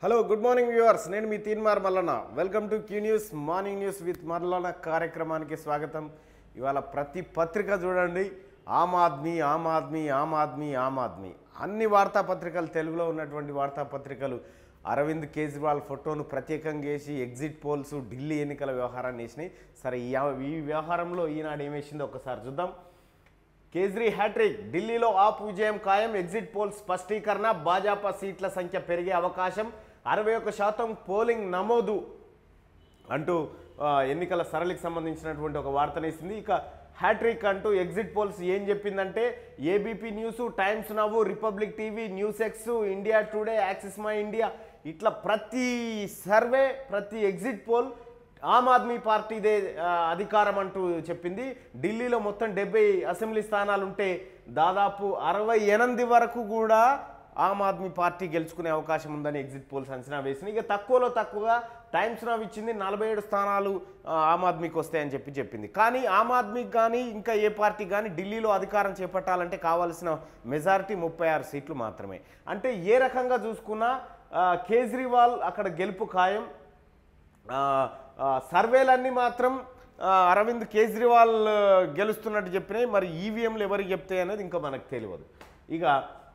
Hello good morning viewers నేను మీ Teenmar Mallanna welcome to Q news morning news with Mallanna కార్యక్రమానికి స్వాగతం ఇవాళ ప్రతి పత్రిక చూడండి ఆమ్ ఆద్మీ ఆమ్ ఆద్మీ ఆమ్ ఆద్మీ ఆమ్ ఆద్మీ అన్ని వార్తాపత్రికలు తెలుగులో ఉన్నటువంటి వార్తాపత్రికలు అరవింద్ కేజ్రీవాల్ ఫోటోను ప్రత్యేకంగా వేసి ఎగ్జిట్ పోల్స్ ఢిల్లీ ఎన్నికల వ్యవహారాన్ని వేసినాయి సరే ఈ ఈ వ్యవహారంలో ఈనాడు ఏం వేసిందో ఒకసారి చూద్దాం కేజ్రీ హ్యాట్రిక్ ఢిల్లీలో ఆప్ విజయం ఖాయం ఎగ్జిట్ పోల్ స్పష్టీకరణ భాజపా సీట్ల సంఖ్య పెరిగే అవకాశం అరవై ఒక్క శాతం పోలింగ్ నమోదు అంటూ ఆ, ఎన్నికల సరళికి సంబంధించినటువంటి ఒక వార్తనేసింది ఇక హ్యాట్రిక్ అంటూ ఎగ్జిట్ పోల్స్ ఏం చెప్పిందంటే ABP news Times now Republic TV news X India Today Axis My India ఇట్లా ప్రతి సర్వే ప్రతి ఎగ్జిట్ పోల్ ఆమ్ ఆద్మీ పార్టీదే ఆ, అధికారం అంటూ చెప్పింది ఢిల్లీలో మొత్తం డెబ్బై అసెంబ్లీ స్థానాలు ఉంటే దాదాపు అరవై ఎనిమిది వరకు కూడా ఆమ్ ఆద్మీ పార్టీ గెలుచుకునే అవకాశం ఉందని ఎగ్జిట్ పోల్స్ అంచనా వేసింది ఇక తక్కువలో తక్కువగా టైమ్స్ నావ్ ఇచ్చింది నలభై ఏడు స్థానాలు ఆ, ఆమ్ ఆద్మీకి వస్తాయని చెప్పి చెప్పింది కానీ ఆమ్ ఆద్మీకి కానీ ఇంకా ఏ పార్టీ కానీ ఢిల్లీలో అధికారం చేపట్టాలంటే కావాల్సిన మెజారిటీ ముప్పై ఆరు సీట్లు మాత్రమే అంటే ఏ రకంగా చూసుకున్నా ఆ, కేజ్రీవాల్ అక్కడ గెలుపు ఖాయం ఆ, ఆ, సర్వేలన్నీ మాత్రం ఆ, అరవింద్ కేజ్రీవాల్ ఆ, గెలుస్తున్నట్టు చెప్పినాయి మరి ఈవీఎంలు ఎవరికి చెప్తాయి అనేది ఇంకా మనకు తెలియదు ఇక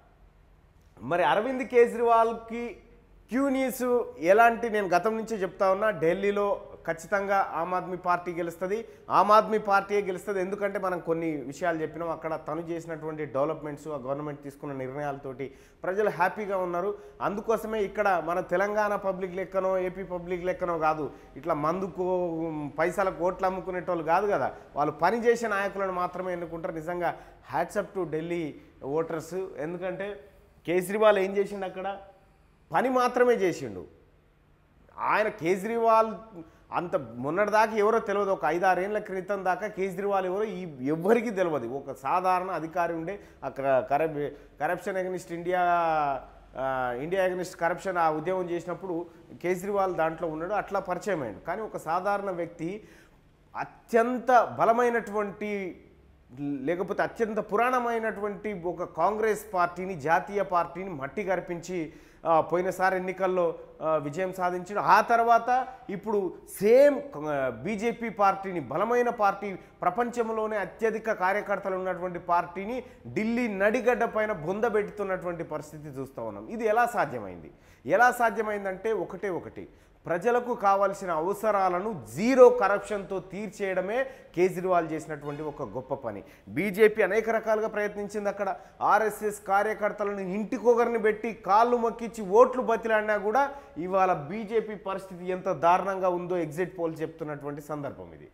మరి అరవింద్ కేజ్రీవాల్కి క్యూ న్యూస్ ఎలాంటి నేను గతం నుంచి చెప్తా ఉన్నా ఢిల్లీలో ఖచ్చితంగా ఆమ్ ఆద్మీ పార్టీ గెలుస్తుంది ఆమ్ ఆద్మీ పార్టీయే గెలుస్తుంది ఎందుకంటే మనం కొన్ని విషయాలు చెప్పినాం అక్కడ తను చేసినటువంటి డెవలప్మెంట్స్ ఆ గవర్నమెంట్ తీసుకున్న నిర్ణయాలతోటి ప్రజలు హ్యాపీగా ఉన్నారు అందుకోసమే ఇక్కడ మన తెలంగాణ పబ్లిక్ లెక్కనో ఏపీ పబ్లిక్ లెక్కనో కాదు ఇట్లా మందుకు పైసలకు ఓట్లు అమ్ముకునేటోళ్ళు కాదు కదా వాళ్ళు పని చేసే నాయకులను మాత్రమే ఎన్నుకుంటారు నిజంగా హ్యాట్సప్ టు ఢిల్లీ ఓటర్స్ ఎందుకంటే కేజ్రీవాల్ ఏం చేసిండు అక్కడ పని మాత్రమే చేసిండు ఆయన కేజ్రీవాల్ అంత మొన్నటిదాకా ఎవరో తెలియదు ఒక ఐదారేళ్ల క్రితం దాకా కేజ్రీవాల్ ఎవరో ఈ ఎవ్వరికీ తెలియదు ఒక సాధారణ అధికారి ఉండే అక్కడ కరప్ కరప్షన్ అగనిస్ట్ ఇండియా ఆ, ఇండియా అగనిస్ట్ కరప్షన్ ఆ ఉద్యమం చేసినప్పుడు కేజ్రీవాల్ దాంట్లో ఉన్నాడు అట్లా పరిచయం అయ్యాడు కానీ ఒక సాధారణ వ్యక్తి అత్యంత బలమైనటువంటి లేకపోతే అత్యంత పురాణమైనటువంటి ఒక కాంగ్రెస్ పార్టీని జాతీయ పార్టీని మట్టి కరిపించి ఆ, పోయినసారి ఎన్నికల్లో ఆ, విజయం సాధించాడు ఆ తర్వాత ఇప్పుడు సేమ్ బీజేపీ పార్టీని బలమైన పార్టీ ప్రపంచంలోనే అత్యధిక కార్యకర్తలు ఉన్నటువంటి పార్టీని ఢిల్లీ నడిగడ్డ పైన బొందబెడుతున్నటువంటి పరిస్థితి చూస్తూ ఉన్నాం ఇది ఎలా సాధ్యమైంది ఎలా సాధ్యమైందంటే ఒకటే ఒకటి ప్రజలకు కావాల్సిన అవసరాలను జీరో కరప్షన్తో తీర్చేయడమే కేజ్రీవాల్ చేసినటువంటి ఒక గొప్ప పని బీజేపీ అనేక రకాలుగా ప్రయత్నించింది అక్కడ ఆర్ఎస్ఎస్ కార్యకర్తలను ఇంటికొగరిని పెట్టి కాళ్ళు మొక్కిచ్చి ఓట్లు బతిలాడినా కూడా ఇవాళ బీజేపీ పరిస్థితి ఎంత దారుణంగా ఉందో ఎగ్జిట్ పోల్ చెప్తున్నటువంటి సందర్భం ఇది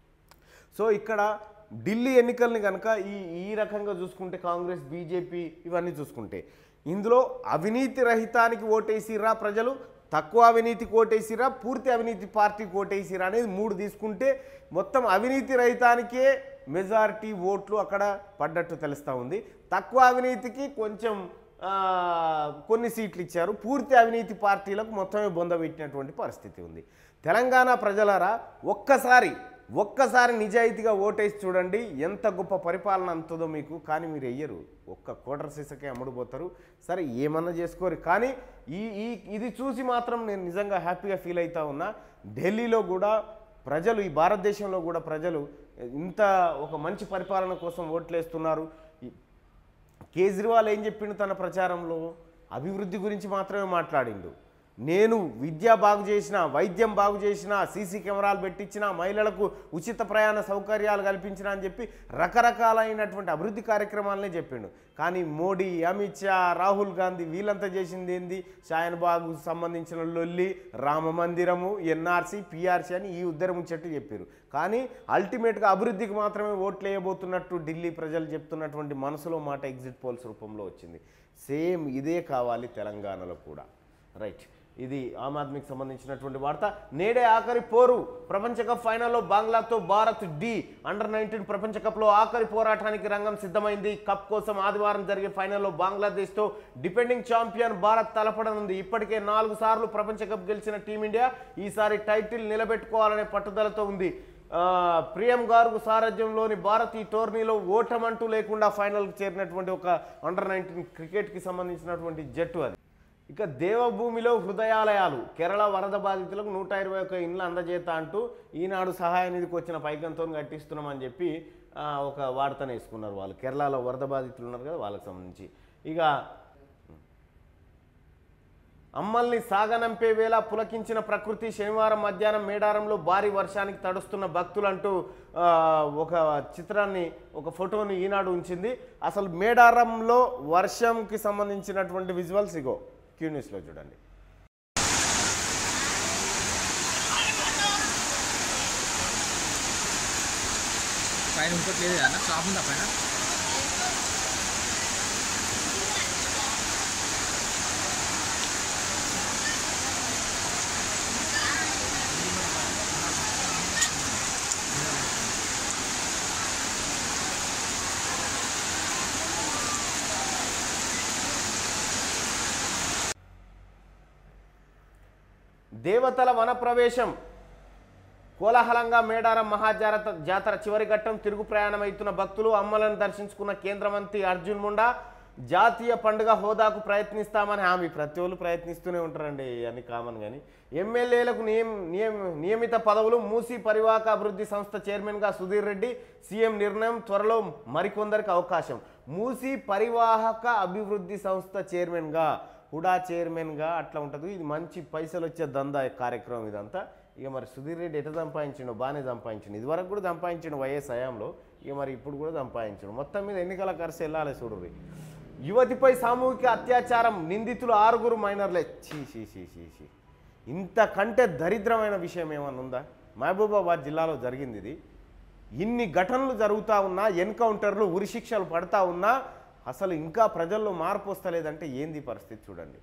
సో ఇక్కడ ఢిల్లీ ఎన్నికల్ని కనుక ఈ ఈ రకంగా చూసుకుంటే కాంగ్రెస్ బీజేపీ ఇవన్నీ చూసుకుంటే ఇందులో అవినీతి రహితానికి ఓటేసిరా ప్రజలు తక్కువ అవినీతికి ఓటేసిరా పూర్తి అవినీతి పార్టీకి ఓటేసిరా అనేది మూడు తీసుకుంటే మొత్తం అవినీతి రహితానికే మెజారిటీ ఓట్లు అక్కడ పడ్డట్టు తెలుస్తూ ఉంది తక్కువ అవినీతికి కొంచెం ఆ, కొన్ని సీట్లు ఇచ్చారు పూర్తి అవినీతి పార్టీలకు మొత్తమే బొందబెట్టినటువంటి పరిస్థితి ఉంది తెలంగాణ ప్రజలారా ఒక్కసారి ఒక్కసారి నిజాయితీగా ఓటేసి చూడండి ఎంత గొప్ప పరిపాలన అంతుందో మీకు కానీ మీరు వెయ్యరు ఒక్క కోటర్ సీసకే అమ్ముడుపోతారు సరే ఏమన్నా చేసుకోరు కానీ ఈ ఈ ఇది చూసి మాత్రం నేను నిజంగా హ్యాపీగా ఫీల్ అవుతా ఉన్నా ఢిల్లీలో కూడా ప్రజలు ఈ భారతదేశంలో కూడా ప్రజలు ఇంత ఒక మంచి పరిపాలన కోసం ఓట్లేస్తున్నారు ఈ- కేజ్రీవాల్ ఏం చెప్పిండు తన ప్రచారంలో అభివృద్ధి గురించి మాత్రమే మాట్లాడిండు నేను విద్య బాగు చేసిన వైద్యం బాగు చేసిన సీసీ కెమెరాలు పెట్టించిన మహిళలకు ఉచిత ప్రయాణ సౌకర్యాలు కల్పించిన అని చెప్పి రకరకాలైనటువంటి అభివృద్ధి కార్యక్రమాలనే చెప్పిండు కానీ మోడీ అమిత్ షా రాహుల్ గాంధీ వీళ్ళంతా చేసింది ఏంది షాయన్బాగ్ సంబంధించిన లొల్లి రామ మందిరము ఎన్ఆర్సీ పిఆర్సీ అని ఈ ఉద్దరం చెట్టు చెప్పారు కానీ అల్టిమేట్గా అభివృద్ధికి మాత్రమే ఓట్లు వేయబోతున్నట్టు ఢిల్లీ ప్రజలు చెప్తున్నటువంటి మనసులో మాట ఎగ్జిట్ పోల్స్ రూపంలో వచ్చింది సేమ్ ఇదే కావాలి తెలంగాణలో కూడా రైట్ ఇది ఆమ్ ఆద్మీకి సంబంధించినటువంటి వార్త నేడే ఆఖరి పోరు ప్రపంచ కప్ ఫైనల్లో బంగ్లాతో భారత్ డి అండర్ నైన్టీన్ ప్రపంచ కప్లో ఆఖరి పోరాటానికి రంగం సిద్ధమైంది కప్ కోసం ఆదివారం జరిగే ఫైనల్లో బంగ్లాదేశ్తో డిపెండింగ్ ఛాంపియన్ భారత్ తలపడనుంది ఇప్పటికే నాలుగు సార్లు ప్రపంచ కప్ గెలిచిన టీమిండియా ఈసారి టైటిల్ నిలబెట్టుకోవాలనే పట్టుదలతో ఉంది ఆ, ప్రియం గారు సారథ్యంలోని భారత్ ఈ టోర్నీలో ఓటమంటూ లేకుండా ఫైనల్కి చేరినటువంటి ఒక అండర్ నైన్టీన్ క్రికెట్కి సంబంధించినటువంటి జట్టు అది ఇక దేవభూమిలో హృదయాలయాలు కేరళ వరద బాధితులకు నూట ఇరవై ఒక్క ఇండ్లు అందజేత అంటూ ఈనాడు సహాయ నిధికి వచ్చిన పైకంతో కట్టిస్తున్నామని చెప్పి ఆ, ఒక వార్తను వేసుకున్నారు వాళ్ళు కేరళలో వరద బాధితులు ఉన్నారు కదా వాళ్ళకి సంబంధించి ఇక అమ్మల్ని సాగనంపే వేళ పులకించిన ప్రకృతి శనివారం మధ్యాహ్నం మేడారంలో భారీ వర్షానికి తడుస్తున్న భక్తులంటూ ఆ, ఒక చిత్రాన్ని ఒక ఫోటోని ఈనాడు ఉంచింది అసలు మేడారంలో వర్షంకి సంబంధించినటువంటి విజువల్స్ ఇగో క్యూ న్యూస్లో చూడండి పైన ఇంకోటి లేదు కదా షాప్ ఉందా పైన దేవతల వనప్రవేశం కోలాహలంగా మేడారం మహాజాతర జాతర చివరి ఘట్టం తిరుగు ప్రయాణమవుతున్న భక్తులు అమ్మలను దర్శించుకున్న కేంద్ర మంత్రి అర్జున్ ముండా జాతీయ పండుగ హోదాకు ప్రయత్నిస్తామని హామీ ప్రతి ఒళ్ళు ప్రయత్నిస్తూనే ఉంటారండి అని కామన్ కానీ ఎమ్మెల్యేలకు నియమ నియమ నియమిత పదవులు మూసి పరివాహక అభివృద్ధి సంస్థ చైర్మన్గా సుధీర్ రెడ్డి సీఎం నిర్ణయం త్వరలో మరికొందరికి అవకాశం మూసి పరివాహక అభివృద్ధి సంస్థ చైర్మన్గా హుడా చైర్మన్గా అట్లా ఉంటుంది ఇది మంచి పైసలు వచ్చే దందా కార్యక్రమం ఇదంతా ఇక మరి సుధీర్ రెడ్డి ఎట్లా సంపాదించిండు బాగానే సంపాదించిండు ఇదివరకు కూడా సంపాదించిండు వైఎస్ హయాంలో ఇక మరి ఇప్పుడు కూడా సంపాదించిండు మొత్తం మీద ఎన్నికల ఖర్చు వెళ్ళాలి చూడుర్రి యువతిపై సామూహిక అత్యాచారం నిందితులు ఆరుగురు మైనర్లే చీ చీ చీ చీ చీ ఇంతకంటే దరిద్రమైన విషయం ఏమన్నా ఉందా మహబూబాబాద్ జిల్లాలో జరిగింది ఇది ఇన్ని ఘటనలు జరుగుతూ ఉన్నా ఎన్కౌంటర్లు ఉరిశిక్షలు పడతా ఉన్నా అసలు ఇంకా ప్రజల్లో మార్పు వస్తలేదంటే ఏంది పరిస్థితి చూడండి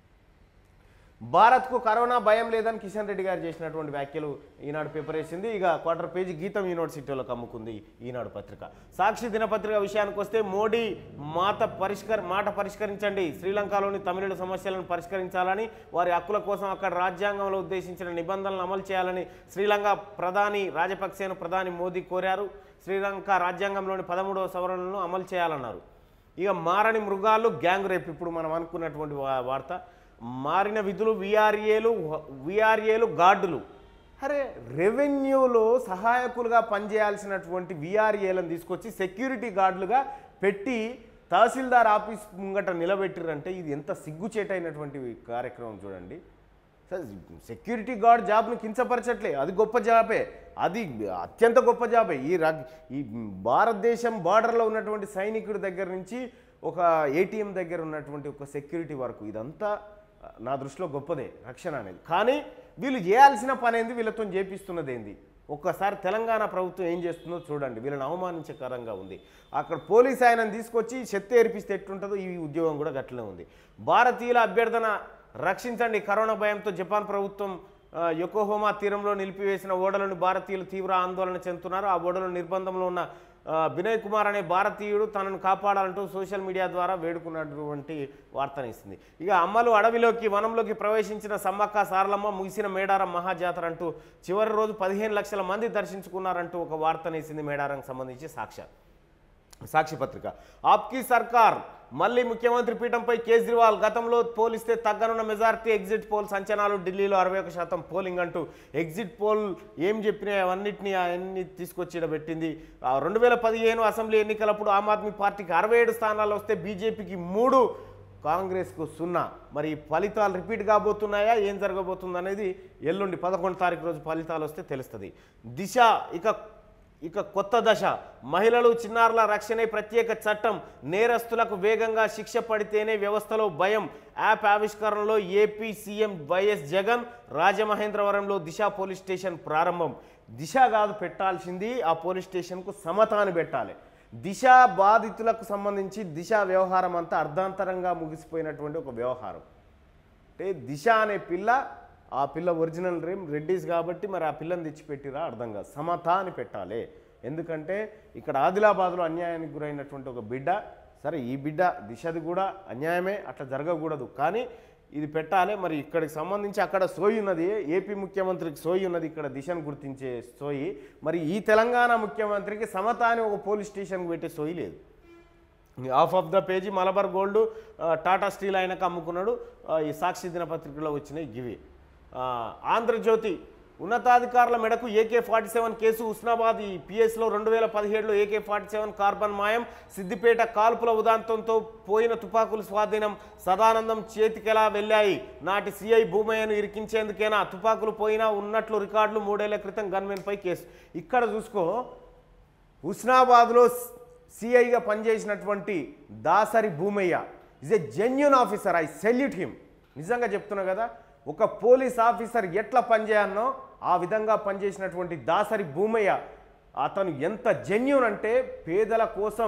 భారత్కు కరోనా భయం లేదని కిషన్ రెడ్డి గారు చేసినటువంటి వ్యాఖ్యలు ఈనాడు పేపర్ వేసింది ఇక క్వార్టర్ పేజీ గీతం యూనివర్సిటీలో కమ్ముకుంది ఈనాడు పత్రిక సాక్షి దినపత్రిక విషయానికి వస్తే మోడీ మాత పరిష్కర మాట పరిష్కరించండి శ్రీలంకలోని తమిళుల సమస్యలను పరిష్కరించాలని వారి హక్కుల కోసం అక్కడ రాజ్యాంగంలో ఉద్దేశించిన నిబంధనలను అమలు చేయాలని శ్రీలంక ప్రధాని రాజపక్సేను ప్రధాని మోదీ కోరారు శ్రీలంక రాజ్యాంగంలోని పదమూడవ సవరణలను అమలు చేయాలన్నారు ఇక మారని మృగాలు గ్యాంగ్ రేప్ ఇప్పుడు మనం అనుకున్నటువంటి వా- వార్త మారిన విధులు విఆర్ఏలు విఆర్ఏలు గార్డులు అరే రెవెన్యూలో సహాయకులుగా పనిచేయాల్సినటువంటి విఆర్ఏలను తీసుకొచ్చి సెక్యూరిటీ గార్డులుగా పెట్టి తహసీల్దార్ ఆఫీస్ ముంగట నిలబెట్టిరంటే ఇది ఎంత సిగ్గుచేటైనటువంటి కార్యక్రమం చూడండి సార్ సెక్యూరిటీ గార్డ్ జాబ్ను కించపరచట్లే అది గొప్ప జాబే అది అత్యంత గొప్ప జాబే ఈ రగ్ ఈ భారతదేశం బార్డర్లో ఉన్నటువంటి సైనికుడి దగ్గర నుంచి ఒక ఏటీఎం దగ్గర ఉన్నటువంటి ఒక సెక్యూరిటీ వరకు ఇదంతా నా దృష్టిలో గొప్పదే రక్షణ అనేది కానీ వీళ్ళు చేయాల్సిన పని ఏంది వీళ్ళతో చేపిస్తున్నది ఏంది ఒక్కసారి తెలంగాణ ప్రభుత్వం ఏం చేస్తుందో చూడండి వీళ్ళని అవమానించకరంగా ఉంది అక్కడ పోలీస్ ఆయనను తీసుకొచ్చి శక్తి ఏర్పిస్తే ఎట్లుంటుందో ఈ ఉద్యోగం కూడా గట్లనే ఉంది భారతీయుల అభ్యర్థన రక్షించండి కరోనా భయంతో జపాన్ ప్రభుత్వం ఆ, యొకోహోమా తీరంలో నిలిపివేసిన ఓడలను భారతీయులు తీవ్ర ఆందోళన చెందుతున్నారు ఆ ఓడలు నిర్బంధంలో ఉన్న ఆ, వినయ్ కుమార్ అనే భారతీయుడు తనను కాపాడాలంటూ సోషల్ మీడియా ద్వారా వేడుకున్నటువంటి వార్తనిస్తుంది ఇక అమ్మలు అడవిలోకి వనంలోకి ప్రవేశించిన సమ్మక్క సారలమ్మ ముగిసిన మేడారం మహాజాతర అంటూ చివరి రోజు పదిహేను లక్షల మంది దర్శించుకున్నారంటూ ఒక వార్తనేసింది మేడారంకి సంబంధించి సాక్ష్యం సాక్షి పత్రిక ఆప్కి సర్కార్ మళ్ళీ ముఖ్యమంత్రి పీఠంపై కేజ్రీవాల్ గతంలో పోలిస్తే తగ్గనున్న మెజార్టీ ఎగ్జిట్ పోల్స్ అంచనాలు ఢిల్లీలో అరవై ఒక శాతం పోలింగ్ అంటూ ఎగ్జిట్ పోల్ ఏం చెప్పినాయి అవన్నిటిని అవన్నీ తీసుకొచ్చి ఈడ పెట్టింది రెండు వేల పదిహేను అసెంబ్లీ ఎన్నికలప్పుడు ఆమ్ ఆద్మీ పార్టీకి అరవై ఏడు స్థానాలు వస్తే బీజేపీకి మూడు కాంగ్రెస్కు సున్నా మరి ఈ ఫలితాలు రిపీట్ కాబోతున్నాయా ఏం జరగబోతుంది అనేది ఎల్లుండి పదకొండు తారీఖు రోజు ఫలితాలు వస్తే తెలుస్తుంది దిశ ఇక ఇక కొత్త దశ మహిళలు చిన్నారుల రక్షణే ప్రత్యేక చట్టం నేరస్తులకు వేగంగా శిక్ష పడితేనే వ్యవస్థలో భయం యాప్ ఆవిష్కరణలో ఏపీ సీఎం వైఎస్ జగన్ రాజమహేంద్రవరంలో దిశ పోలీస్ స్టేషన్ ప్రారంభం దిశ కాదు పెట్టాల్సింది ఆ పోలీస్ స్టేషన్కు సమతాన్ని పెట్టాలి దిశ బాధితులకు సంబంధించి దిశ వ్యవహారం అంతా అర్ధాంతరంగా ముగిసిపోయినటువంటి ఒక వ్యవహారం అంటే దిశ అనే పిల్ల ఆ పిల్ల ఒరిజినల్ రేమ్ రెడ్డిస్ కాబట్టి మరి ఆ పిల్లని తెచ్చిపెట్టిరా అర్థం కాదు సమత అని పెట్టాలి ఎందుకంటే ఇక్కడ ఆదిలాబాద్లో అన్యాయానికి గురైనటువంటి ఒక బిడ్డ సరే ఈ బిడ్డ దిశది కూడా అన్యాయమే అట్లా జరగకూడదు కానీ ఇది పెట్టాలి మరి ఇక్కడికి సంబంధించి అక్కడ సోయి ఉన్నది ఏపీ ముఖ్యమంత్రికి సోయి ఉన్నది ఇక్కడ దిశను గుర్తించే సోయి మరి ఈ తెలంగాణ ముఖ్యమంత్రికి సమత అని ఒక పోలీస్ స్టేషన్కి పెట్టే సోయి లేదు half of the page Malabar Gold ఆ, టాటా స్టీల్ ఆయనకు అమ్ముకున్నాడు ఆ, ఈ సాక్షి దినపత్రికలో వచ్చినాయి గివి ఆ, ఆంధ్రజ్యోతి ఉన్నతాధికారుల మెడకు AK forty seven case Husnabad ఈ పిఎస్లో రెండు వేల పదిహేడులో ఏకే ఫార్టీ సెవెన్ కార్బన్ మాయం సిద్దిపేట కాల్పుల ఉదాంతంతో పోయిన తుపాకులు స్వాధీనం సదానందం చేతికెలా వెళ్ళాయి నాటి సిఐ భూమయ్యను ఇరికించేందుకేనా తుపాకులు పోయినా ఉన్నట్లు రికార్డులు మూడేళ్ల క్రితం గన్మెన్పై కేసు ఇక్కడ చూసుకో హుస్నాబాద్లో సిఐగా పనిచేసినటువంటి Dasari Bhumayya is a genuine officer I salute him నిజంగా చెప్తున్నా కదా ఒక పోలీస్ ఆఫీసర్ ఎట్లా పనిచేయాలనో ఆ విధంగా పనిచేసినటువంటి దాసరి భూమయ్య అతను ఎంత జెన్యున్ అంటే పేదల కోసం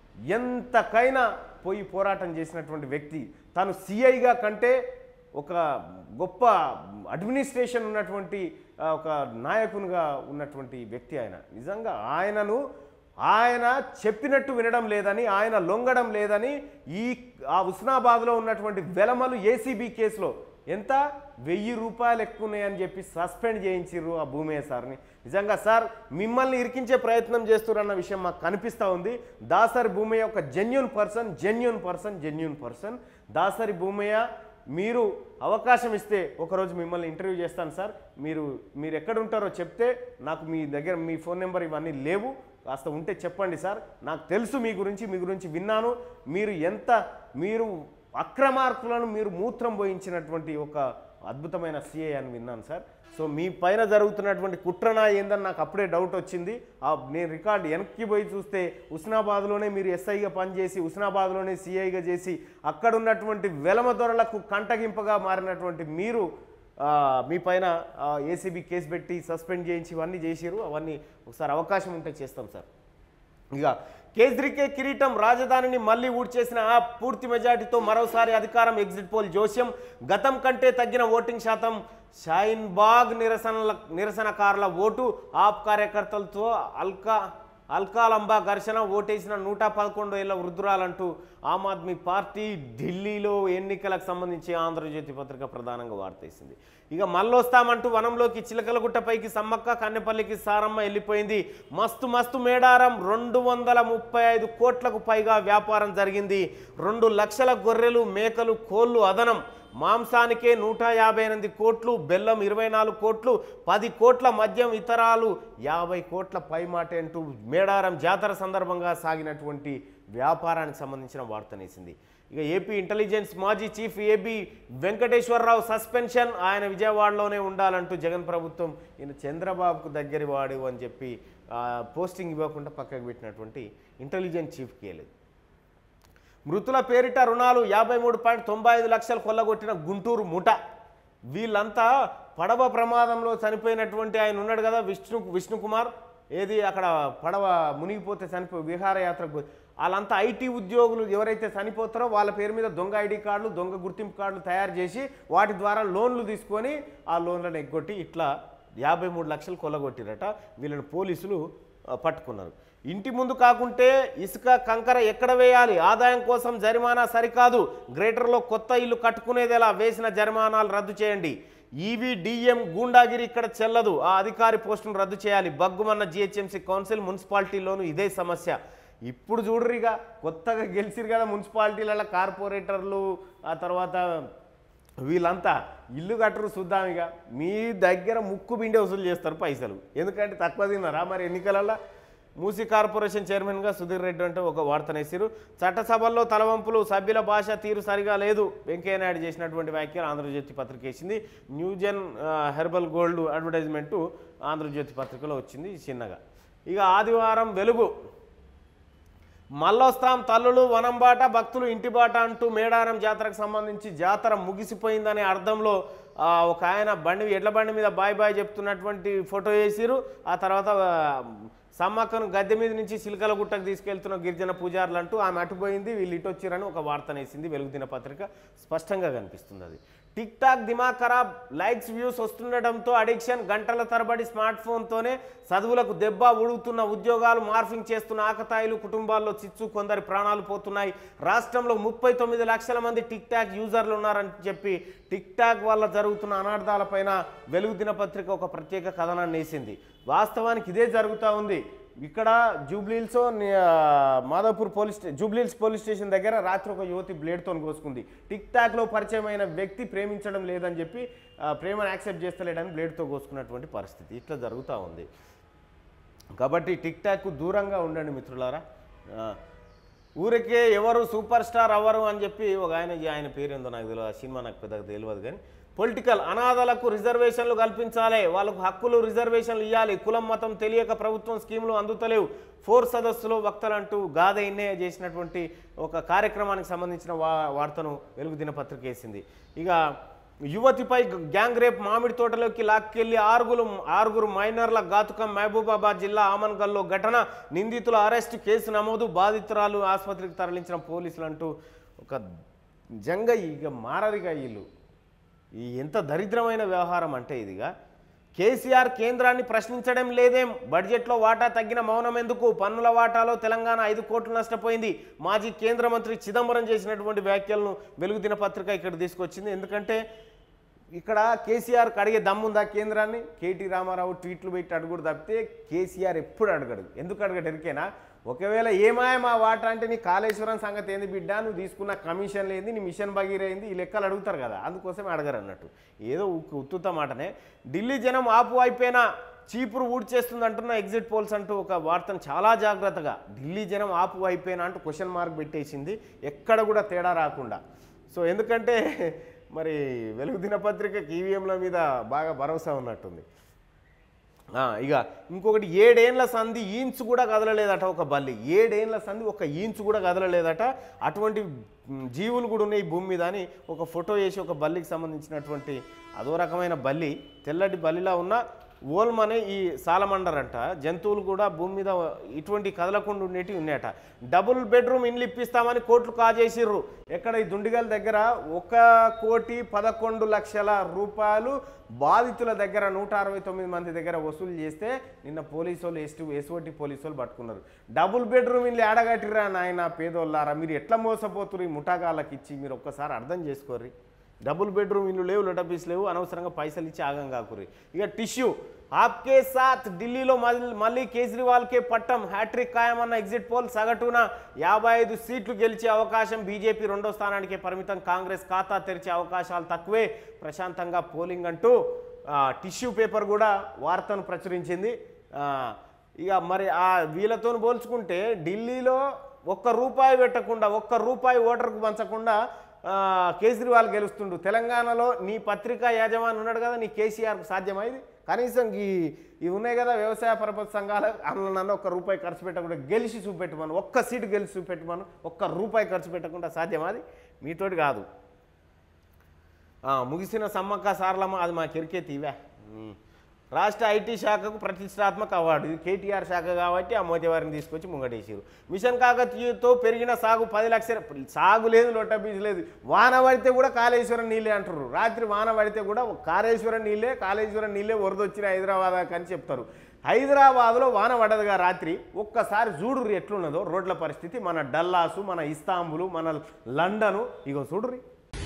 ఎంతకైనా పోయి పోరాటం చేసినటువంటి వ్యక్తి తను సిఐగా కంటే ఒక గొప్ప అడ్మినిస్ట్రేషన్ ఉన్నటువంటి ఆ, ఒక నాయకునిగా ఉన్నటువంటి వ్యక్తి ఆయన నిజంగా ఆయనను ఆయన చెప్పినట్టు వినడం లేదని ఆయన లొంగడం లేదని ఈ ఆ ఉస్నాబాద్లో ఉన్నటువంటి వెలమలు ఏసీబీ కేసులో ఎంత వెయ్యి రూపాయలు ఎక్కువ ఉన్నాయని చెప్పి సస్పెండ్ చేయించారు ఆ భూమయ్య సార్ని నిజంగా సార్ మిమ్మల్ని ఇరికించే ప్రయత్నం చేస్తున్నారన్న విషయం మాకు కనిపిస్తూ ఉంది దాసరి భూమయ్య ఒక genuine person genuine person genuine person Dasari Bhumayya మీరు అవకాశం ఇస్తే ఒకరోజు మిమ్మల్ని ఇంటర్వ్యూ చేస్తాను సార్ మీరు మీరు ఎక్కడ ఉంటారో చెప్తే నాకు మీ దగ్గర మీ ఫోన్ నెంబర్ ఇవన్నీ లేవు కాస్త ఉంటే చెప్పండి సార్ నాకు తెలుసు మీ గురించి మీ గురించి విన్నాను మీరు ఎంత మీరు అక్రమార్కులను మీరు మూత్రం పోయించినటువంటి ఒక అద్భుతమైన సిఏ అని విన్నాను సార్ సో మీ పైన జరుగుతున్నటువంటి కుట్రనా ఏందని నాకు అప్పుడే డౌట్ వచ్చింది ఆ నేను రికార్డు వెనక్కి పోయి చూస్తే ఉస్నాబాద్లోనే మీరు ఎస్ఐగా పనిచేసి ఉస్నాబాద్లోనే సిఐగా చేసి అక్కడ ఉన్నటువంటి వెలమ దొరలకు కంటగింపగా మారినటువంటి మీరు ఆ, మీ పైన ఏసీబీ కేసు పెట్టి సస్పెండ్ చేయించి ఇవన్నీ చేసిరు అవన్నీ ఒకసారి అవకాశం ఉంటే చేస్తాం సార్ ఇక కేజ్రీకే కిరీటం రాజధానిని మళ్ళీ ఊడ్చేసిన ఆ పూర్తి మెజార్టీతో మరోసారి అధికారం ఎగ్జిట్ పోల్ జోస్యం గతం కంటే తగ్గిన ఓటింగ్ శాతం షాయిన్ బాగ్ నిరసనల నిరసనకారుల ఓటు ఆప్ కార్యకర్తలతో అల్కా అల్కాలంబా ఘర్షణ ఓటేసిన నూట పదకొండు ఏళ్ల వృద్ధురాలంటూ ఆమ్ ఆద్మీ పార్టీ ఢిల్లీలో ఎన్నికలకు సంబంధించి ఆంధ్రజ్యోతి పత్రిక ప్రధానంగా వార్తేసింది ఇక మళ్ళొస్తామంటూ వనంలోకి చిలకలగుట్టపైకి సమ్మక్క కన్నెపల్లికి సారమ్మ వెళ్ళిపోయింది మస్తు మస్తు మేడారం రెండు వందల ముప్పై ఐదు కోట్లకు పైగా వ్యాపారం జరిగింది రెండు లక్షల గొర్రెలు మేకలు కోళ్ళు అదనం మాంసానికే నూట యాభై ఎనిమిది కోట్లు బెల్లం ఇరవై నాలుగు కోట్లు పది కోట్ల మద్యం ఇతరాలు యాభై కోట్ల పైమాట అంటూ మేడారం జాతర సందర్భంగా సాగినటువంటి వ్యాపారానికి సంబంధించిన వార్తనేసింది ఇక ఏపీ ఇంటెలిజెన్స్ మాజీ చీఫ్ ఏబి వెంకటేశ్వరరావు సస్పెన్షన్ ఆయన విజయవాడలోనే ఉండాలంటూ జగన్ ప్రభుత్వం ఈయన చంద్రబాబుకు దగ్గరి వాడు అని చెప్పి ఆ, పోస్టింగ్ ఇవ్వకుండా పక్కకు పెట్టినటువంటి ఇంటెలిజెన్స్ చీఫ్కి వెళ్ళేది మృతుల పేరిట రుణాలు యాభై మూడు పాయింట్ తొంభై ఐదు లక్షలు కొల్లగొట్టిన గుంటూరు ముఠ వీళ్ళంతా పడవ ప్రమాదంలో చనిపోయినటువంటి ఆయన ఉన్నాడు కదా విష్ణు విష్ణుకుమార్ ఏది అక్కడ పడవ మునిగిపోతే చనిపో విహారయాత్రకు పోయి వాళ్ళంతా ఐటీ ఉద్యోగులు ఎవరైతే చనిపోతారో వాళ్ళ పేరు మీద దొంగ ఐడి కార్డులు దొంగ గుర్తింపు కార్డులు తయారు చేసి వాటి ద్వారా లోన్లు తీసుకొని ఆ లోన్లను ఎగ్గొట్టి ఇట్లా యాభై మూడు లక్షలు కొల్లగొట్టిరట వీళ్ళని పోలీసులు ఆ, పట్టుకున్నారు ఇంటి ముందు కాకుంటే ఇసుక కంకర ఎక్కడ వేయాలి ఆదాయం కోసం జరిమానా సరికాదు గ్రేటర్లో కొత్త ఇల్లు కట్టుకునేదేలా వేసిన జరిమానాలు రద్దు చేయండి ఈవీ డిఎం గూండాగిరి ఇక్కడ చెల్లదు ఆ అధికారి పోస్టును రద్దు చేయాలి బగ్గుమన్న జిహెచ్ఎంసీ కౌన్సిల్ మున్సిపాలిటీలోను ఇదే సమస్య ఇప్పుడు చూడరిగా కొత్తగా గెలిచిరు కదా మున్సిపాలిటీలలో కార్పొరేటర్లు ఆ తర్వాత వీళ్ళంతా ఇల్లు కట్టరు చూద్దాం ఇక మీ దగ్గర ముక్కు బిండి వసూలు చేస్తారు పైసలు ఎందుకంటే తక్కువ తిన్నారా మరి ఎన్నికలలో మూసీ కార్పొరేషన్ చైర్మన్గా సుధీర్ రెడ్డి అంటే ఒక వార్తనేసారు చట్టసభల్లో తలవంపులు సభ్యుల భాష తీరు సరిగా లేదు వెంకయ్యనాయుడు చేసినటువంటి వ్యాఖ్యలు ఆంధ్రజ్యోతి పత్రిక వేసింది న్యూజెన్ ఆ, హెర్బల్ గోల్డ్ అడ్వర్టైజ్మెంటు ఆంధ్రజ్యోతి పత్రికలో వచ్చింది చిన్నగా ఇక ఆదివారం వెలుగు మల్లొస్తాం తల్లులు వనంబాట భక్తులు ఇంటి బాట అంటూ మేడారం జాతరకు సంబంధించి జాతర ముగిసిపోయిందనే అర్థంలో ఆ, ఒక ఆయన బండి ఎడ్ల బండి మీద బాయ్ బాయ్ చెప్తున్నటువంటి ఫోటో వేసిరు ఆ తర్వాత ఆ, సమ్మక్కను గద్దె మీద నుంచి సిలికల గుట్టకు తీసుకెళ్తున్న గిరిజన పూజారులు అంటూ ఆమె అటుపోయింది వీళ్ళు ఇటు వచ్చిరని ఒక వార్తనేసింది వెలుగు దిన పత్రిక స్పష్టంగా కనిపిస్తుంది అది టిక్ టాక్ దిమాగ్ ఖరాబ్ లైక్స్ వ్యూస్ వస్తుండటంతో అడిక్షన్ గంటల తరబడి స్మార్ట్ ఫోన్తోనే చదువులకు దెబ్బ ఉడుగుతున్న ఉద్యోగాలు మార్ఫింగ్ చేస్తున్న ఆకతాయిలు కుటుంబాల్లో చిచ్చు కొందరి ప్రాణాలు పోతున్నాయి రాష్ట్రంలో ముప్పై తొమ్మిది లక్షల మంది టిక్ టాక్ యూజర్లు ఉన్నారని చెప్పి టిక్ టాక్ వల్ల జరుగుతున్న అనార్థాలపైన వెలుగు దినపత్రిక ఒక ప్రత్యేక కథనాన్ని వేసింది వాస్తవానికి ఇదే జరుగుతూ ఉంది ఇక్కడ జూబ్లీల్స్ మాధవపూర్ పోలీస్ స్టే- జూబ్లీల్స్ పోలీస్ స్టేషన్ దగ్గర రాత్రి ఒక యువతి బ్లేడ్తో కోసుకుంది టిక్ టాక్లో పరిచయమైన వ్యక్తి ప్రేమించడం లేదని చెప్పి ఆ, ప్రేమను యాక్సెప్ట్ చేస్తలేడని బ్లేడ్తో కోసుకున్నటువంటి పరిస్థితి ఇట్లా జరుగుతూ ఉంది కాబట్టి టిక్ టాక్ దూరంగా ఉండండి మిత్రులారా ఆ, ఊరికే ఎవరు సూపర్ స్టార్ అవ్వరు అని చెప్పి ఒక ఆయన ఆయన పేరు ఏందో నాకు తెలియదు ఆ సినిమా నాకు పెద్దగా తెలియదు కానీ పొలిటికల్ అనాథలకు రిజర్వేషన్లు కల్పించాలి వాళ్ళకు హక్కులు రిజర్వేషన్లు ఇవ్వాలి కులం మతం తెలియక ప్రభుత్వం స్కీములు అందుతలేవు ఫోర్ సదస్సులో వక్తలంటూ గాథ ఇన్నే చేసినటువంటి ఒక కార్యక్రమానికి సంబంధించిన వా వార్తను వెలుగు దినపత్రిక వేసింది ఇక యువతిపై గ్యాంగ్ రేప్ మామిడి తోటలోకి లాక్కెళ్లి ఆరుగురు ఆరుగురు మైనర్ల ఘాతుకం మహబూబాబాద్ జిల్లా ఆమన్గల్లో ఘటన నిందితుల అరెస్ట్ కేసు నమోదు బాధితురాలు ఆసుపత్రికి తరలించిన పోలీసులు అంటూ ఒక జంగ ఇక మారరిగా వీళ్ళు ఈ ఎంత దరిద్రమైన వ్యవహారం అంటే ఇదిగా కేసీఆర్ కేంద్రాన్ని ప్రశ్నించడం లేదేం బడ్జెట్లో వాటా తగ్గిన మౌనం ఎందుకు పన్నుల వాటాలో తెలంగాణ ఐదు కోట్లు నష్టపోయింది మాజీ కేంద్ర మంత్రి చిదంబరం చేసినటువంటి వ్యాఖ్యలను వెలుగు దినపత్రిక ఇక్కడ తీసుకొచ్చింది ఎందుకంటే ఇక్కడ కేసీఆర్ అడిగే దమ్ముందా కేంద్రాన్ని కేటీ రామారావు ట్వీట్లు పెట్టి అడుగుడు తప్పితే కేసీఆర్ ఎప్పుడు అడగడు ఎందుకు అడగడు ఎరికేనా ఒకవేళ ఏమాయ మా వాటా అంటే నీ కాళేశ్వరం సంగతి ఏంది బిడ్డ నువ్వు తీసుకున్న కమిషన్ లేని నీ మిషన్ బగీరైంది ఈ లెక్కలు అడుగుతారు కదా అందుకోసమే అడగరు అన్నట్టు ఏదో ఉక్కు- ఉత్తుత మాటనే ఢిల్లీ జనం ఆపు అయిపోయినా చీపురు ఊడ్చేస్తుంది అంటున్న ఎగ్జిట్ పోల్స్ అంటూ ఒక వార్తను చాలా జాగ్రత్తగా ఢిల్లీ జనం ఆపు అయిపోయినా అంటూ క్వశ్చన్ మార్క్ పెట్టేసింది ఎక్కడ కూడా తేడా రాకుండా సో ఎందుకంటే మరి వెలుగు దినపత్రికకి ఈవీఎంల మీద బాగా భరోసా ఉన్నట్టుంది ఆ, ఇక ఇంకొకటి ఏడేండ్ల సంధి ఈంచు కూడా కదలలేదట ఒక బల్లి ఏడేండ్ల సంధి ఒక ఈంచు కూడా కదలలేదట అటువంటి మ్, జీవులు కూడా ఉన్నాయి ఈ భూమి మీద అని ఒక ఫోటో వేసి ఒక బల్లికి సంబంధించినటువంటి అదో రకమైన బల్లి తెల్లటి బల్లిలా ఉన్న ఓల్మనే ఈ సాలమండర్ అంట జంతువులు కూడా భూమి మీద ఇటువంటి కదలకుండా ఉండేటివి ఉన్నాయట డబుల్ బెడ్రూమ్ ఇండ్లు ఇప్పిస్తామని కోట్లు కాజేసిర్రు ఎక్కడ ఈ దుండిగల్ దగ్గర ఒక కోటి పదకొండు లక్షల రూపాయలు బాధితుల దగ్గర నూట అరవై తొమ్మిది మంది దగ్గర వసూలు చేస్తే నిన్న పోలీసు వాళ్ళు ఎస్టీ ఎస్ఓటి పోలీసు వాళ్ళు పట్టుకున్నారు డబుల్ బెడ్రూమ్ ఇల్లు ఏడగట్టిరా నాయన పేదోళ్ళారా మీరు ఎట్లా మోసపోతురు ఈ ముఠాగాళ్ళకి ఇచ్చి మీరు ఒక్కసారి అర్థం చేసుకోర్రి డబుల్ బెడ్రూమ్ ఇల్లు లేవు లొటపీస్ లేవు అనవసరంగా పైసలు ఇచ్చి ఆగం కాకురి ఇక టిష్యూ ఆప్కే సాత్ ఢిల్లీలో మళ్ళీ మళ్ళీ కేజ్రీవాల్కే పట్టం హ్యాట్రిక్ ఖాయమన్న ఎగ్జిట్ పోల్ సగటున యాభై ఐదు సీట్లు గెలిచే అవకాశం బీజేపీ రెండో స్థానానికే పరిమితం కాంగ్రెస్ ఖాతా తెరిచే అవకాశాలు తక్కువే ప్రశాంతంగా పోలింగ్ అంటూ ఆ, టిష్యూ పేపర్ కూడా వార్తను ప్రచురించింది ఆ, ఇక మరి ఆ వీళ్ళతో పోల్చుకుంటే ఢిల్లీలో ఒక్క రూపాయి పెట్టకుండా ఒక్క రూపాయి ఓటర్కు పంచకుండా ఆ, కేజ్రీవాల్ గెలుస్తుండు తెలంగాణలో నీ పత్రికా యాజమాని ఉన్నాడు కదా నీ కేసీఆర్కు సాధ్యమా ఇది కనీసం ఈ ఇవి ఉన్నాయి కదా వ్యవసాయ పరపతి సంఘాలు అందులో నన్ను ఒక్క రూపాయి ఖర్చు పెట్టకుండా గెలిచి చూపెట్టమను ఒక్క సీటు గెలిచి చూపెట్టమను ఒక్క రూపాయి ఖర్చు పెట్టకుండా సాధ్యమా అది మీతోటి కాదు ఆ, ముగిసిన సమ్మక్క సారలమ్మ అది మా కెరికే తీవా ఉమ్. రాష్ట్ర ఐటీ శాఖకు ప్రతిష్టాత్మక అవార్డు ఇది కేటీఆర్ శాఖ కాబట్టి ఆ మోతివారిని తీసుకొచ్చి ముంగటేసారు మిషన్ కాకతీయతో పెరిగిన సాగు పది లక్షల సాగు లేదు లొట్ట బీజ్ లేదు వాన పడితే కూడా కాళేశ్వరం నీళ్ళే అంటారు రాత్రి వాన పడితే కూడా కాళేశ్వరం నీళ్ళే కాళేశ్వరం నీళ్ళే వరదొచ్చిన హైదరాబాద్ అని చెప్తారు హైదరాబాద్లో వాన పడదుగా రాత్రి ఒక్కసారి చూడుర్రి ఎట్లున్నదో రోడ్ల పరిస్థితి మన డల్లాసు మన ఇస్తాంబులు మన లండను ఇగో చూడుర్రి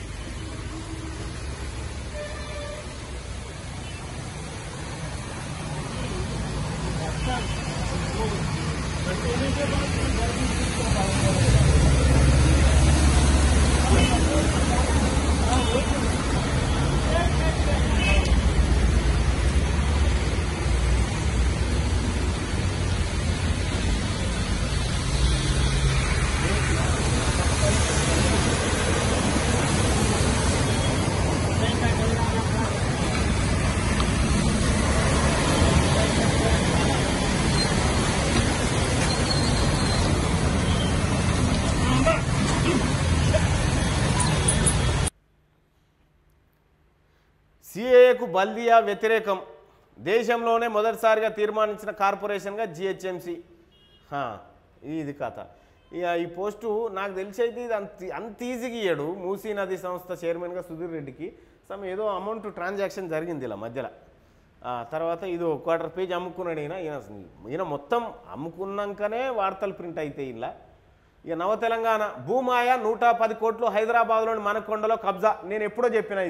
సిఏఏకు బల్దియా వ్యతిరేకం దేశంలోనే మొదటిసారిగా తీర్మానించిన కార్పొరేషన్గా జిహెచ్ఎంసి ఇది కథ ఇక ఈ పోస్టు నాకు తెలిసి అయితే ఇది అంత అంత ఈజీగా ఇయ్యడు మూసీ నది సంస్థ చైర్మన్గా సుధీర్ రెడ్డికి సమ్ ఏదో అమౌంట్ ట్రాన్సాక్షన్ జరిగింది ఇలా మధ్యలో ఆ, తర్వాత ఇది ఒక క్వార్టర్ పేజ్ అమ్ముకున్నాడు ఈయన ఈయన ఈయన మొత్తం అమ్ముకున్నాకనే వార్తలు ప్రింట్ అయితే ఇలా ఇక నవ తెలంగాణ భూమాయ నూట పది కోట్లు హైదరాబాద్లోని మనకొండలో కబ్జా నేను ఎప్పుడో చెప్పిన ఇది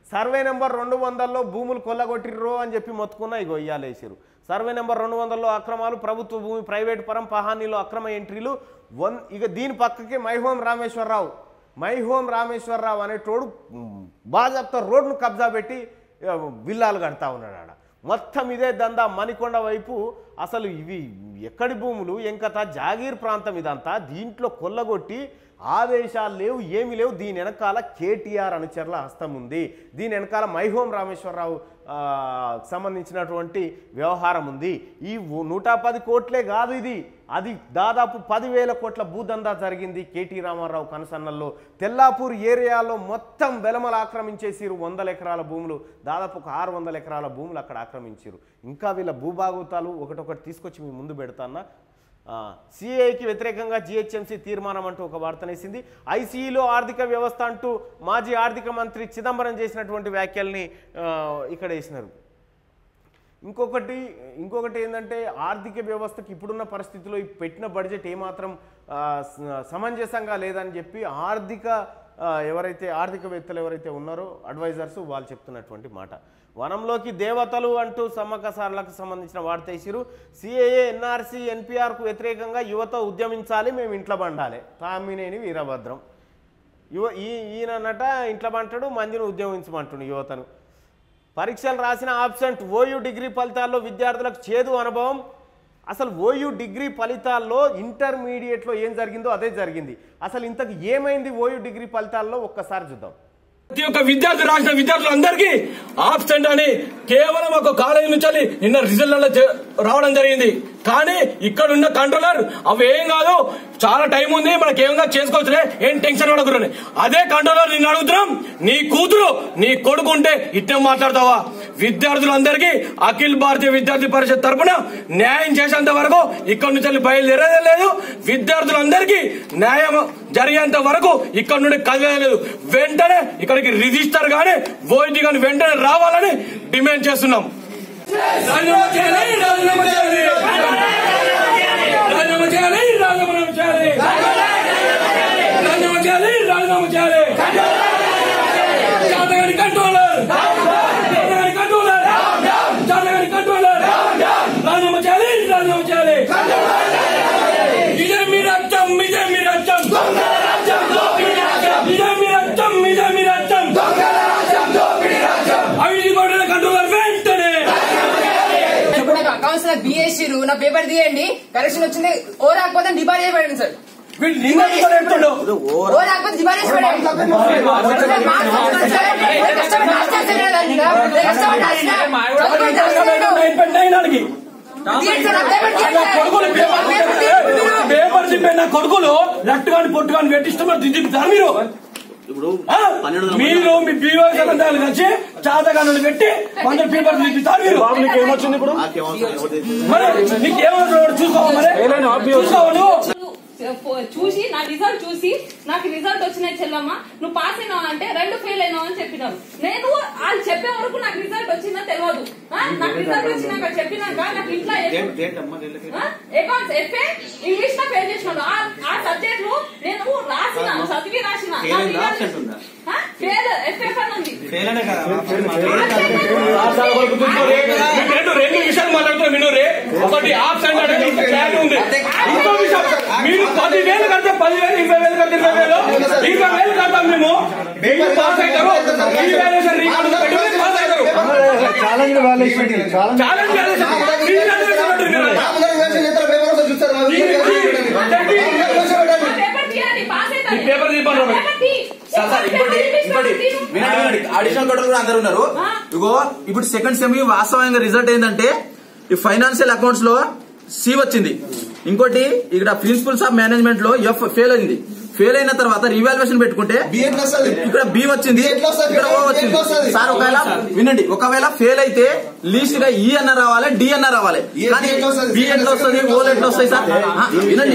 సర్వే నెంబర్ రెండు వందల్లో భూములు కొల్లగొట్టిర్రో అని చెప్పి మొత్తుకున్నా ఇగో ఇయ్యాలేసారు సర్వే నెంబర్ రెండు వందల్లో అక్రమాలు ప్రభుత్వ భూమి ప్రైవేట్ పరం పహానీలో అక్రమ ఎంట్రీలు వన్ ఇక దీని పక్కకి మైహోం రామేశ్వరరావు మైహోం రామేశ్వరరావు అనేటోడు మ్, బాజాప్తా రోడ్ను కబ్జా పెట్టి ఆ, విల్లాలు కడతా ఉన్నాడు ఆడ మొత్తం ఇదే దందా మణికొండ వైపు అసలు ఇవి ఎక్కడి భూములు ఎంకత జాగీర్ ప్రాంతం ఇదంతా దీంట్లో కొల్లగొట్టి ఆదేశాలు లేవు ఏమీ లేవు దీని వెనకాల కేటీఆర్ అనుచరుల హస్తం ఉంది దీని వెనకాల మైహోం రామేశ్వరరావు ఆ, సంబంధించినటువంటి వ్యవహారం ఉంది ఈ ఊ- నూట పది కోట్లే కాదు ఇది అది దాదాపు పదివేల కోట్ల భూదందా జరిగింది కేటీ రామారావు కనసన్నల్లో తెల్లాపూర్ ఏరియాలో మొత్తం వెలమలు ఆక్రమించేసిరు వందల ఎకరాల భూములు దాదాపు ఒక ఆరు వందల ఎకరాల భూములు అక్కడ ఆక్రమించారు ఇంకా వీళ్ళ భూభాగవతాలు ఒకటొకటి తీసుకొచ్చి మీ ముందు పెడతానా సిఐకి వ్యతిరేకంగా జిహెచ్ఎంసీ తీర్మానం అంటూ ఒక వార్తనేసింది ఐసీఈలో ఆర్థిక వ్యవస్థ అంటూ మాజీ ఆర్థిక మంత్రి చిదంబరం చేసినటువంటి వ్యాఖ్యల్ని ఆ, ఇక్కడ వేసినారు ఇంకొకటి ఇంకొకటి ఏంటంటే ఆర్థిక వ్యవస్థకి ఇప్పుడున్న పరిస్థితిలో ఈ పెట్టిన బడ్జెట్ ఏమాత్రం ఆ, స- సమంజసంగా లేదని చెప్పి ఆర్థిక ఆ, ఎవరైతే ఆర్థికవేత్తలు ఎవరైతే ఉన్నారో అడ్వైజర్స్ వాళ్ళు చెప్తున్నటువంటి మాట వనంలోకి దేవతలు అంటూ సమ్మకసార్లకు సంబంధించిన వార్త వేసిరు సిఏఏ ఎన్ఆర్సీ ఎన్పిఆర్కు వ్యతిరేకంగా యువత ఉద్యమించాలి మేము ఇంట్లో బండాలి తామినేని వీరభద్రం యువ ఈ ఈయనన్నట ఇంట్లో పంటాడు మందిని ఉద్యమించమంటుండు యువతను పరీక్షలు రాసిన ఆబ్సెంట్ ఓయూ డిగ్రీ ఫలితాల్లో విద్యార్థులకు చేదు అనుభవం అసలు ఓయూ డిగ్రీ ఫలితాల్లో ఇంటర్మీడియట్లో ఏం జరిగిందో అదే జరిగింది అసలు ఇంతకు ఏమైంది ఓయూ డిగ్రీ ఫలితాల్లో ఒక్కసారి చూద్దాం ప్రతి ఒక్క విద్యార్థి రాసిన విద్యార్థులందరికీ ఆబ్సెంట్ అని కేవలం ఒక కాలేజీ నుంచి నిన్న రిజల్ట్ రావడం జరిగింది కానీ ఇక్కడ ఉన్న కంట్రోలర్ అవి ఏం కాదు చాలా టైం ఉంది మనకి ఏం కాదు చేసుకోవచ్చులే ఏం టెన్షన్ పడకూడని అదే కంట్రోలర్ నిన్ను అడుగుతున్నాం నీ కూతురు నీ కొడుకు ఉంటే ఇట్టే మాట్లాడతావా విద్యార్థులందరికీ అఖిల భారతీయ విద్యార్థి పరిషత్ తరపున న్యాయం చేసేంత వరకు ఇక్కడ నుంచి వెళ్ళి బయలుదేరేదే లేదు విద్యార్థులందరికీ న్యాయం జరిగేంత వరకు ఇక్కడ నుండి కదిలేదు వెంటనే ఇక్కడికి రిజిస్టర్ గాని ఓయిటీ గాని వెంటనే రావాలని డిమాండ్ చేస్తున్నాం రాజీనామా చేయాలి, రాజీనామా చేయాలి. రాజీనామా చేయాలి, రాజీనామా చేయాలి. రాజీనామా చేయాలి, రాజీనామా చేయాలి. జాతగారి కంట్రోలర్ జాతగారి కంట్రోలర్ జాతగారి కంట్రోలర్ రాజీనామా చేయాలి రాజీనామా చేయాలి ఇదే మీ రాజ్యం ఇదే మీ రాజ్యం ఇదే మీ రాజ్యం ఇదే మీ రాజ్యం ఐదు కోట్ల కంట్రోలర్ వెంటనే కౌన్సిలర్ బిఎస్సీలు నా పేపర్ తీయండి కరెక్షన్ వచ్చింది ఓ రాకపోతే డిబార్ చేసి పెట్టండి సార్ వీళ్ళు నిన్న కూడా చెప్తుండు ఓ రాకపోతే డిబార్ చేసి పెట్టండి మార్క్స్ వచ్చింది సార్. నేను కష్టపడి రాసి చేస్తాను కదా ఇంకా. నేను కష్టపడి రాసిన. చదువుకొని రాస్తున్నాను. నైన్ పాయింట్ నైన్ అడిగి తీయండి సార్, నా పేపర్ తీయండి నా సార్. కొడుకులు నా పేపర్ తీయండి మీరు. పేపర్ దింపే నా కొడుకులు లట్టు కానీ పొట్టు కానీ పెట్టిస్తున్నారు దిద్దుతారు మీరు ఆ? మీరు మీ బీవో సంబంధాలు కలిసి చాతగానులు పెట్టి కొందరు పేపర్ దిద్దుతారు మీరు ఏమొచ్చింది ఇప్పుడు మరి నీకేమవుతుంది చూసుకోవాలి మరి చూసుకోవాలి నువ్వు. ఫో- చూసి నా రిజల్ట్ చూసి నాకు రిజల్ట్ వచ్చినాయి చెల్లమ్మ నువ్వు పాస్ అయినావు అంటే రెండు ఫెయిల్ అయినావు అని చెప్పినారు నేను వాళ్ళు చెప్పే వరకు నాకు రిజల్ట్ వచ్చిందో తెలియదు ఆ, నాకు రిజల్ట్ వచ్చినాక చెప్పినాక నాకు ఇంట్లో అకౌంట్స్ ఎఫ్ఏ ఇంగ్లీష్ లో ఫెయిల్ చేసినాడు ఆ- ఆ సబ్జెక్ట్ లు నేను రాసిన చదివి రాసిన ఫెయిల్ ఎఫ్ఏ అని ఉంది మీకు రెండు రెండు విషయాలు మాట్లాడుతున్నా వినూరి ఒకటి ఆబ్సెంట్ అనేది ఇంత క్లారిటీ ఉంది ఇంకో విషయం మీరు పది వేలు కడితే పది వేలు ఇరవై వేలు కడితే ఇరవై వేలు ఇరవై వేలు కడతాం మేము మీరు పాస్ అవుతారు రీవాల్యుయేషన్ రీకౌంట్ పెట్టుకుని పాస్ అవుతారు ఛాలెంజ్ వాల్యుయేషన్ ఛాలెంజ్ ఛాలెంజ్ చేయాలి రీవాల్యుయేషన్ పెట్టండి మీరు. పేపర్ తీయండి పాస్ అవుతారు ఈ పేపర్ తీయమని రా. పేపర్ తీ. సార్ సార్ ఇంకోటి ఇంకోటి వినండి వినండి అడిషనల్ కంట్రోల్ కూడా అందరు ఉన్నారు ఇగో ఇప్పుడు సెకండ్ సెమ్ వాస్తవంగా రిజల్ట్ ఏంటంటే ఈ ఫైనాన్షియల్ అకౌంట్స్ లో సి వచ్చింది ఇంకోటి ఇక్కడ ప్రిన్సిపల్స్ ఆఫ్ మేనేజ్మెంట్ లో ఎఫ్ ఫెయిల్ అయింది ఫెయిల్ అయిన తర్వాత రివాల్యుయేషన్ పెట్టుకుంటే ఇక్కడ బి వచ్చింది ఇక్కడ ఓ వచ్చింది సార్ ఒకవేళ వినండి ఒకవేళ ఫెయిల్ అయితే లీస్ట్ గా ఈ అన్న రావాలి డి అన్న రావాలి కానీ బి ఎట్లా వస్తుంది ఓ ఎట్లా వస్తాయి సార్ ఆ, వినండి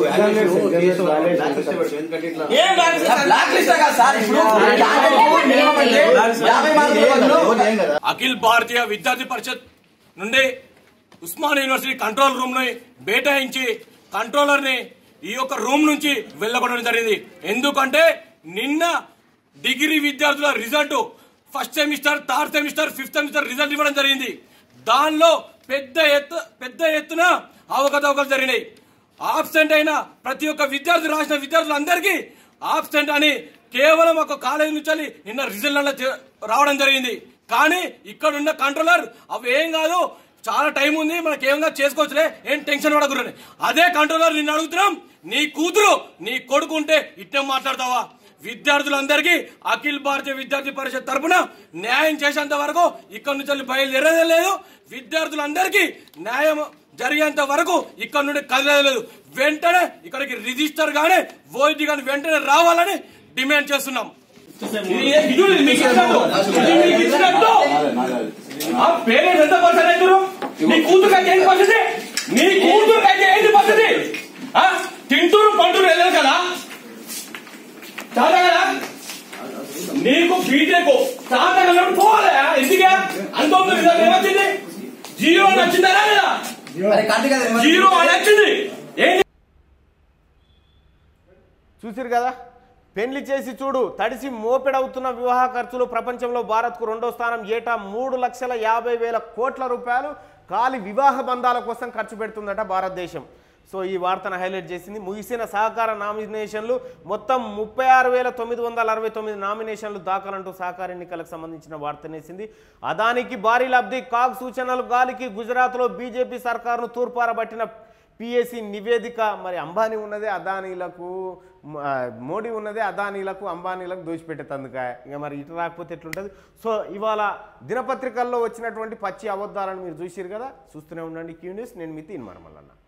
ఏం బ్లాక్ లిస్ట్? బ్లాక్ లిస్ట్ కాదు సార్ ఇప్పుడు మినిమం అంటే యాభై మార్కుల బదులు అఖిల్ భారతీయ విద్యార్థి పరిషత్ నుండి ఉస్మాన్ యూనివర్సిటీ కంట్రోల్ రూమ్ ని బేటాయించి కంట్రోలర్ ని ఈ యొక్క రూమ్ నుంచి వెళ్ళగొట్టడం జరిగింది ఎందుకంటే నిన్న డిగ్రీ విద్యార్థుల result first semester third semester fifth semester result ఇవ్వడం జరిగింది దానిలో పెద్ద ఎత్తు పెద్ద ఎత్తున అవకతవకలు జరిగినాయి ఆబ్సెంట్ అయిన ప్రతి ఒక్క విద్యార్థి రాసిన విద్యార్థులందరికీ ఆబ్సెంట్ అని కేవలం ఒక కాలేజీ నుంచి నిన్న రిజల్ట్ రావడం జరిగింది కానీ ఇక్కడ ఉన్న కంట్రోలర్ అవి ఏం కాదు చాలా టైం ఉంది మనకి ఏమైనా చేసుకోవచ్చులే ఏం టెన్షన్ పడకూడదు అదే కంట్రోలర్ నిన్ను అడుగుతున్నాం నీ కూతురు నీ కొడుకు ఉంటే ఇట్టే మాట్లాడతావా విద్యార్థులందరికీ అఖిల భారతీయ విద్యార్థి పరిషత్ తరపున న్యాయం చేసేంత వరకు ఇక్కడ నుంచి బయలుదేరేదే లేదు విద్యార్థులందరికీ న్యాయం జరిగేంత వరకు ఇక్కడ నుండి కదిలేదు లేదు వెంటనే ఇక్కడికి రిజిస్టర్ గానీ ఓయిటీ గానీ వెంటనే రావాలని డిమాండ్ చేస్తున్నాం ఇది ఏ- ఇది మీకు ఇచ్చినట్టు. ఇది మీకు ఇచ్చినట్టు. ఆ పేరెంట్స్ ఎంత పర్సెంట్ అవుతారు నీ కూతురు అయితే ఏంటి పరిస్థితి నీ కూతురు అయితే ఏంటి పరిస్థితి ఆ? తింటూరు పంటూరు వెళ్ళరు కదా చాలా కదా నీకు బీటెక్ చాలా వెళ్ళడం పోవాలి ఎందుకే అంతొంది రిజల్ట్ ఏమొచ్చింది జీరో అని వచ్చిందా లేదా అరే కార్తీక్ అది ఏమన్నా- జీరో అని వచ్చింది ఏంటి చూసిరు కదా పెళ్లి చేసి చూడు తడిసి మోపెడవుతున్న వివాహ ఖర్చులు ప్రపంచంలో భారత్కు రెండో స్థానం ఏటా మూడు లక్షల యాభై వేల కోట్ల రూపాయలు ఖాళీ వివాహ బంధాల కోసం ఖర్చు పెడుతుందట భారతదేశం సో ఈ వార్తను హైలైట్ చేసింది ముగిసిన సహకార నామినేషన్లు మొత్తం ముప్పై ఆరు వేల తొమ్మిది వందల అరవై తొమ్మిది నామినేషన్లు దాఖలంటూ సహకార ఎన్నికలకు సంబంధించిన వార్తనేసింది అదానికి భారీ లబ్ధి కాగ్ సూచనలు గాలికి గుజరాత్లో బీజేపీ సర్కారును తూర్పారబట్టిన పిఎస్సి నివేదిక మరి అంబానీ ఉన్నదే అదానీలకు మ- ఆ, మోడీ ఉన్నదే అదానీలకు అంబానీలకు దోచిపెట్టేందుక ఇంకా మరి ఇటు రాకపోతే ఎట్లుంటుంది సో ఇవాళ దినపత్రికల్లో వచ్చినటువంటి పచ్చి అబద్ధాలను మీరు చూసిరు కదా చూస్తూనే ఉండండి క్యూ న్యూస్ నేను మీ తీన్ మరమల్లన్న